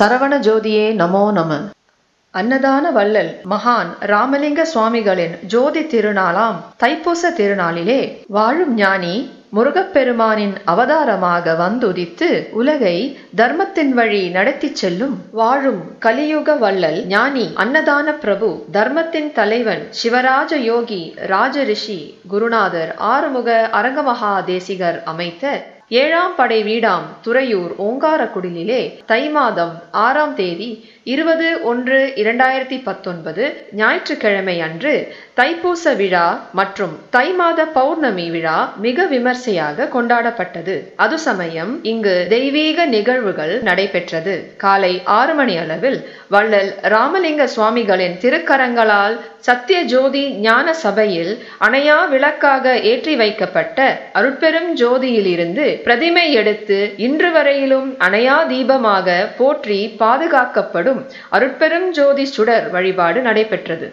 சரவண ஜோதியே நமோ நம அன்னதான வள்ளல் மகான் ராமலிங்க சுவாமிகளின் ஜோதி திருநாளாம் தைப்பூச திருநாளிலே வாழும் ஞானி முருகப்பெருமானின் அவதாரமாக வந்துதித்து உலகை தர்மத்தின் வழி நடத்திச் செல்லும் வாழும் கலியுக வள்ளல் ஞானி அன்னதான பிரபு தர்மத்தின் தலைவன் சிவராஜ யோகி ராஜரிஷி குருநாதர் ஆறுமுக அரங்கமகா தேசிகர் அமைத்த ஏழாம் படை வீடாம் துறையூர் ஓங்காரக்குடிலிலே தை மாதம் ஆறாம் தேதி இருபது ஒன்று இரண்டாயிரத்தி பத்தொன்பது ஞாயிற்றுக்கிழமை அன்று தைப்பூச விழா மற்றும் தை மாத பௌர்ணமி விழா மிக விமர்சையாக கொண்டாடப்பட்டது அது சமயம் இங்கு தெய்வீக நிகழ்வுகள் நடைபெற்றது காலை ஆறு மணி அளவில் வள்ளல் ராமலிங்க சுவாமிகளின் திருக்கரங்களால் சத்திய ஜோதி ஞான சபையில் அணையா விளக்காக ஏற்றி வைக்கப்பட்ட அருட்பெரும் ஜோதியிலிருந்து பிரதிமை எடுத்து இன்று வரையிலும் அணையா தீபமாக போற்றி பாதுகாக்கப்படும் அருட்பெரும் ஜோதி சுடர் வழிபாடு நடைபெற்றது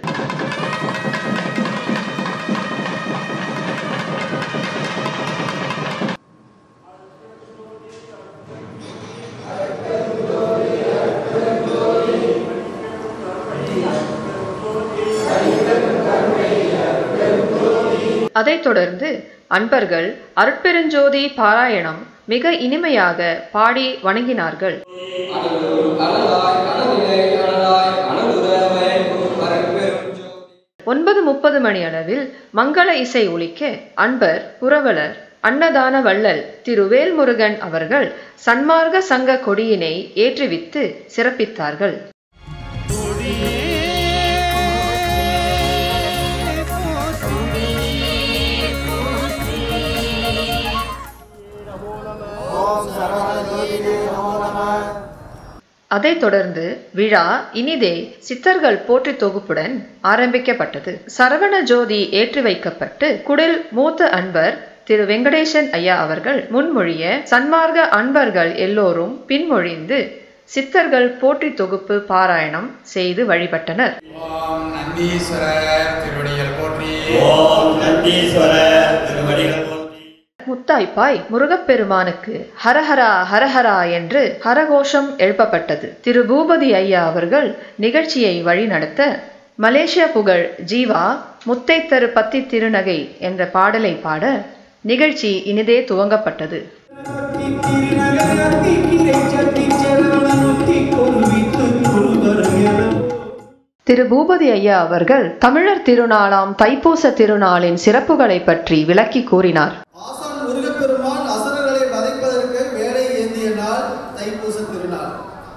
அதைத் தொடர்ந்து அன்பர்கள் அருட்பெருஞ்சோதி பாராயணம் மிக இனிமையாக பாடி வணங்கினார்கள் ஒன்பது முப்பது மணி அளவில் மங்கள இசை ஒலிக்க அன்பர் புரவலர் அன்னதான வள்ளல் திரு வேல்முருகன் அவர்கள் சன்மார்க்க சங்க கொடியினை ஏற்றுவித்து சிறப்பித்தார்கள் அதைத் தொடர்ந்து விழா இனிதே சித்தர்கள் போற்றி தொகுப்புடன் ஆரம்பிக்கப்பட்டது சரவண ஜோதி ஏற்றி வைக்கப்பட்டு குடில் மூத்த அன்பர் திரு வெங்கடேசன் ஐயா அவர்கள் முன்மொழிய சன்மார்க்க அன்பர்கள் எல்லோரும் பின்மொழிந்து சித்தர்கள் போற்றி தொகுப்பு பாராயணம் செய்து வழிபட்டனர் ஓம் நந்தீஸ்வரர் திருவடிகள் போற்றி ஓம் நந்தீஸ்வரர் திருவடிகள் போற்றி முத்தாய்ப்பாய் முருகப்பெருமானுக்கு ஹரஹரா ஹரஹரா என்று ஹரகோஷம் எழுப்பப்பட்டது திரு பூபதி ஐயா அவர்கள் நிகழ்ச்சியை வழிநடத்த மலேசிய புகழ் ஜீவா முத்தை தரு பத்தி திருநகை என்ற பாடலை பாட நிகழ்ச்சி இனிதே துவங்கப்பட்டது திரு பூபதி ஐயா அவர்கள் தமிழர் திருநாளாம் தைப்பூச திருநாளின் சிறப்புகளை பற்றி விளக்கி கூறினார் ஆசான் முருகப்பெருமான் அசுரர்களை வதைப்பதற்கு வேலை ஏந்திய நாள் தைப்பூச திருநாள்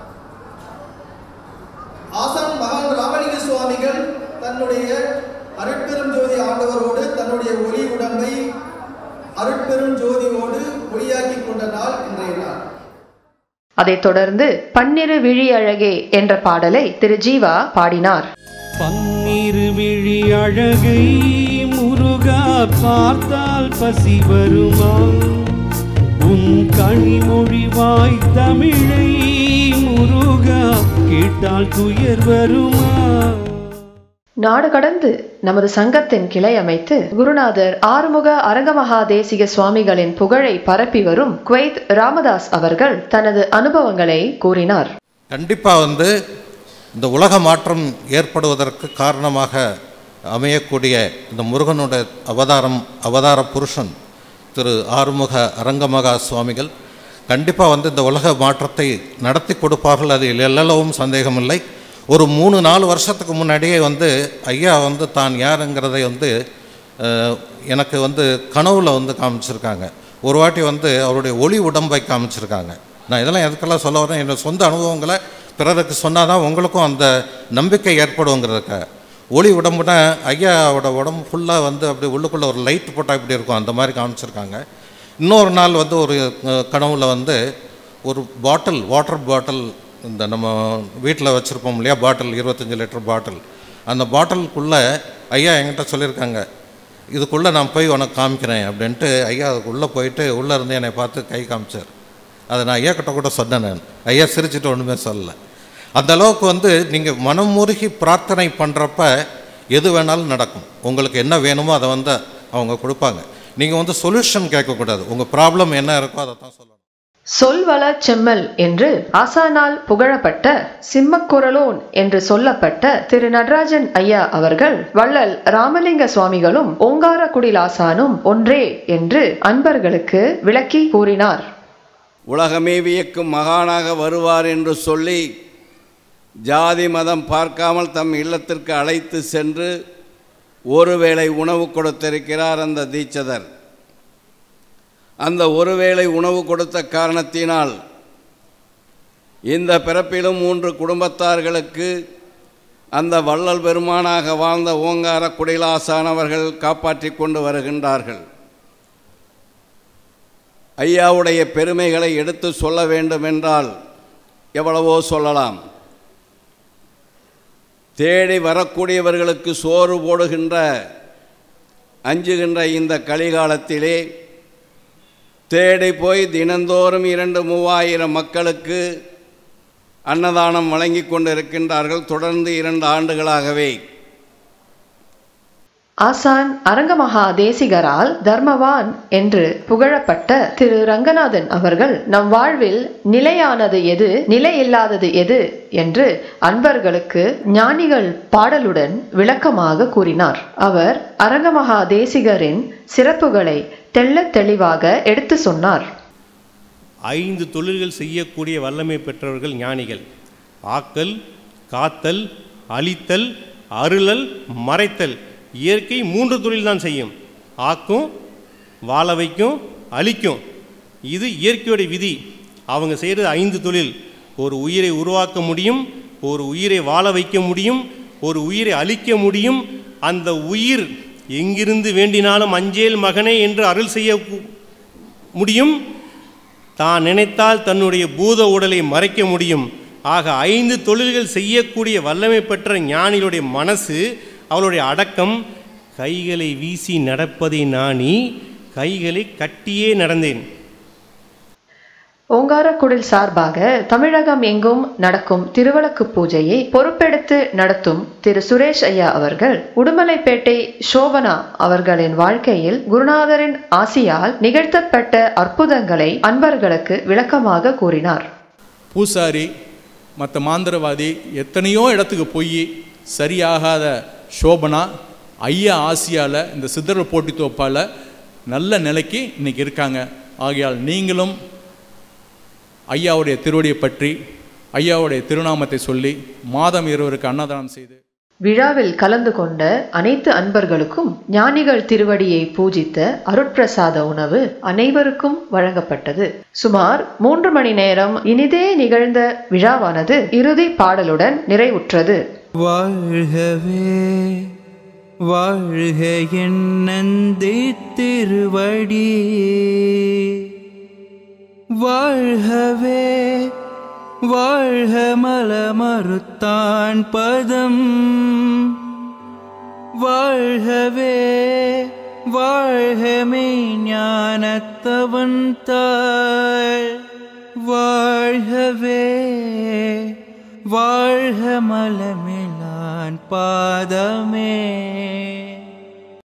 ஆசான் மகான் ராமலிங்க சுவாமிகள் தன்னுடைய அருட்பெரும் ஜோதி ஆண்டவரோடு தன்னுடைய ஒளி உடம்பை அருட்பெரும் ஜோதியோடு ஒளியாக்கி கொண்ட நாள் இன்றைய நாள் அதைத் தொடர்ந்து பன்னிரு விழி அழகே என்ற பாடலை திரு ஜீவா பாடினார் பன்னிரு விழி அழகை முருகா பார்த்தால் பசி வருமா உன் கனிமொழி வாய் தமிழை முருகா கேட்டால் துயர் வருமா நாடு கடந்து நமது சங்கத்தின் கிளை அமைத்து குருநாதர் ஆறுமுக அரங்கமகா தேசிக சுவாமிகளின் புகழை பரப்பி வரும் குவைத் ராமதாஸ் அவர்கள் தனது அனுபவங்களை கூறினார் கண்டிப்பாக வந்து இந்த உலக மாற்றம் ஏற்படுவதற்கு காரணமாக அமையக்கூடிய இந்த முருகனோட அவதாரம் அவதார புருஷன் திரு ஆறுமுக அரங்கமகா சுவாமிகள் கண்டிப்பாக வந்து இந்த உலக மாற்றத்தை நடத்தி கொடுப்பார்கள் அதில் எல்லளவும் சந்தேகமில்லை ஒரு மூணு நாலு வருஷத்துக்கு முன்னாடியே வந்து ஐயா வந்து தான் யாருங்கிறதை வந்து அஹ், எனக்கு வந்து கனவுல வந்து காமிச்சிருக்காங்க ஒரு வாட்டி வந்து அவருடைய ஒளி உடம்பை காமிச்சிருக்காங்க நான் இதெல்லாம் எதுக்கெல்லாம் சொல்ல வரேன் என்னோட சொந்த அனுபவங்களை பிறருக்கு சொன்னால் தான் உங்களுக்கும் அந்த நம்பிக்கை ஏற்படுங்கிறதுக்காக ஒளி உடம்புனா ஐயாவோட உடம்பு ஃபுல்லாக வந்து அப்படி உள்ளுக்குள்ளே ஒரு லைட் போட்டால் இப்படி இருக்கும் அந்த மாதிரி காமிச்சிருக்காங்க இன்னொரு நாள் வந்து ஒரு அஹ், கனவுல வந்து ஒரு பாட்டில் வாட்டர் பாட்டில் இந்த நம்ம வீட்டில் வச்சுருப்போம் இல்லையா பாட்டில் இருபத்தஞ்சி லிட்டர் பாட்டில் அந்த பாட்டிலுக்குள்ளே ஐயா என்கிட்ட சொல்லியிருக்காங்க இதுக்குள்ளே நான் போய் உனக்கு காமிக்கிறேன் அப்படின்ட்டு ஐயா அதுக்குள்ளே போயிட்டு உள்ளே இருந்து என்னை பார்த்து கை காமிச்சார் அதை நான் ஐயா கிட்ட கூட சொன்னேன் நான் ஐயா சிரிச்சிட்டு ஒன்றுமே சொல்லலை அந்த அளவுக்கு வந்து நீங்கள் மனமுருகி பிரார்த்தனை பண்ணுறப்ப எது வேணாலும் நடக்கும் உங்களுக்கு என்ன வேணுமோ அதை வந்து அவங்க கொடுப்பாங்க நீங்கள் வந்து சொல்யூஷன் கேட்கக்கூடாது உங்கள் ப்ராப்ளம் என்ன இருக்கோ அதை தான் சொல்லணும் சொல்வள செம்மல் என்று ஆசானால் புகழப்பட்ட சிம்மக்குரலோன் என்று சொல்லப்பட்ட திரு நடராஜன் ஐயா அவர்கள் வள்ளல் ராமலிங்க சுவாமிகளும் ஓங்கார குடிலாசானும் ஒன்றே என்று அன்பர்களுக்கு விளக்கி கூறினார் உலகமே வியக்கும் மகானாக வருவார் என்று சொல்லி ஜாதி மதம் பார்க்காமல் தம் இல்லத்திற்கு அழைத்து சென்று ஒருவேளை உணவு கொடுத்திருக்கிறார் அந்த தீட்சதர் அந்த ஒருவேளை உணவு கொடுத்த காரணத்தினால் இந்த பிறப்பிலும் மூன்று குடும்பத்தார்களுக்கு அந்த வள்ளல் பெருமானாக வாழ்ந்த ஓங்கார குடிலாசானவர்கள் காப்பாற்றி கொண்டு வருகின்றார்கள் ஐயாவுடைய பெருமைகளை எடுத்து சொல்ல வேண்டுமென்றால் எவ்வளவோ சொல்லலாம் தேடி வரக்கூடியவர்களுக்கு சோறு போடுகின்ற அஞ்சுகின்ற இந்த கலிகாலத்திலே தேடி போய் தினந்தோறும் இரண்டு மூவாயிரம் மக்களுக்கு அன்னதானம் வழங்கி கொண்டிருக்கின்றார்கள் தொடர்ந்து இரண்டு ஆண்டுகளாகவே ஆசான் அரங்கமகா தேசிகரால் தர்மவான் என்று புகழப்பட்ட திரு ரங்கநாதன் அவர்கள் நம் வாழ்வில் நிலையானது எது நிலையில்லாதது எது என்று அன்பர்களுக்கு ஞானிகள் பாடலுடன் விளக்கமாக கூறினார் அவர் அரங்கமகா தேசிகரின் சிறப்புகளை தெள்ளத் தெளிவாக எடுத்து சொன்னார் ஐந்து தொழில்கள் செய்யக்கூடிய வல்லமை பெற்றவர்கள் ஞானிகள் ஆக்கல் காத்தல் அழித்தல் அருளல் மறைத்தல் இயற்கை மூன்று தொழில் தான் செய்யும் ஆக்கும் வாழ வைக்கும் அழிக்கும் இது இயற்கையோட விதி அவங்க செய்கிறது ஐந்து தொழில் ஒரு உயிரை உருவாக்க முடியும் ஒரு உயிரை வாழ வைக்க முடியும் ஒரு உயிரை அழிக்க முடியும் அந்த உயிர் எங்கிருந்து வேண்டினாலும் அஞ்சேல் மகனே என்று அருள் செய்ய கு- முடியும் தான் நினைத்தால் தன்னுடைய பூத உடலை மறைக்க முடியும் ஆக ஐந்து தொழில்கள் செய்யக்கூடிய வல்லமை பெற்ற ஞானிகளுடைய மனசு அவளுடைய அடக்கம் கைகளை வீசி நடப்பதை நாணி கைகளை கட்டியே நடந்தேன் ஓங்காரக்குடில் சார்பாக தமிழகம் எங்கும் நடக்கும் திருவிளக்கு பூஜையை பொறுப்பெடுத்து நடத்தும் திரு சுரேஷ் ஐயா அவர்கள் உடுமலைப்பேட்டை சோபனா அவர்களின் வாழ்க்கையில் குருநாதரின் ஆசியால் நிகழ்த்தப்பட்ட அற்புதங்களை அன்பர்களுக்கு விளக்கமாக கூறினார் பூசாரி மற்ற மாந்திரவாதி எத்தனையோ இடத்துக்கு போய் சரியாகாத சோபனா ஐயா ஆசியால் இந்த சித்தர் போட்டி தோப்பால் நல்ல நிலைக்கு இன்னைக்கு இருக்காங்க ஆகையால் நீங்களும் ஐயாவுடைய திருவடியை பற்றி ஐயாவுடைய திருநாமத்தை சொல்லி மாதம் இருவருக்கு அன்னதானம் செய்து விழாவில் கலந்து கொண்ட அனைத்து அன்பர்களுக்கும் ஞானிகள் திருவடியை பூஜித்த அருட்பிரசாத உணவு அனைவருக்கும் வழங்கப்பட்டது சுமார் மூன்று மணி நேரம் இனிதே நிகழ்ந்த விழாவானது இறுதி பாடலுடன் நிறைவுற்றது வாழ்கவே வாழ்க என் நந்தி திருவடி வாழ்கவே வாழ்க மலமறுத்தான் பதம் வாழ்கவே வாழ்க மெய்ஞானத்தவன் தாள் வாழ்கவே வாழ்க மலமிலான் பாதமே